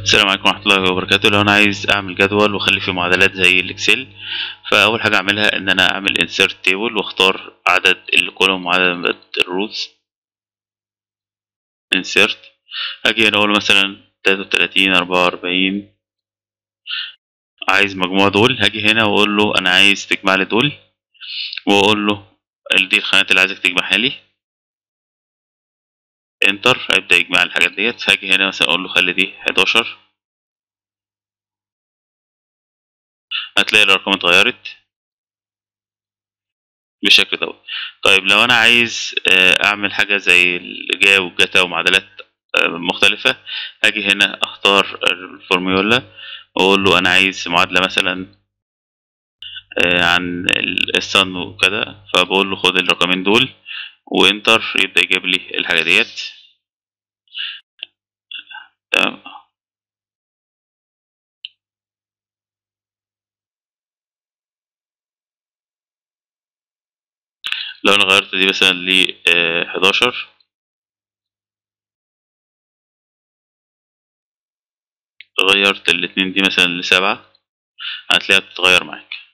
السلام عليكم ورحمة الله وبركاته لو أنا عايز أعمل جدول وأخلي فيه معادلات زي الإكسل فأول حاجة أعملها إن أنا أعمل insert table وأختار عدد الكولوم وعدد الروز insert أجي هنا أقول مثلا تلاتة وتلاتين أربعة وأربعين عايز مجموع دول هاجي هنا وأقول له أنا عايز تجمع لي دول وأقول له دي الخانات اللي عايزك تجمعها لي انتر هيبدأ يجمع الحاجات ديت هاجي هنا مثلا اقول له خلي دي 11 هتلاقي الارقام اتغيرت بالشكل دوت طيب لو انا عايز اعمل حاجة زي الجا والجتا ومعادلات مختلفة هاجي هنا اختار الفورميولا واقول له انا عايز معادلة مثلا عن الصن وكده فبقول له خد الرقمين دول وانتر يبدأ يجيب لي الحاجة ديت تمام لو انا غيرت دي مثلا ل 11 غيرت الاتنين دي مثلا لسبعة هتلاقيها بتتغير معاك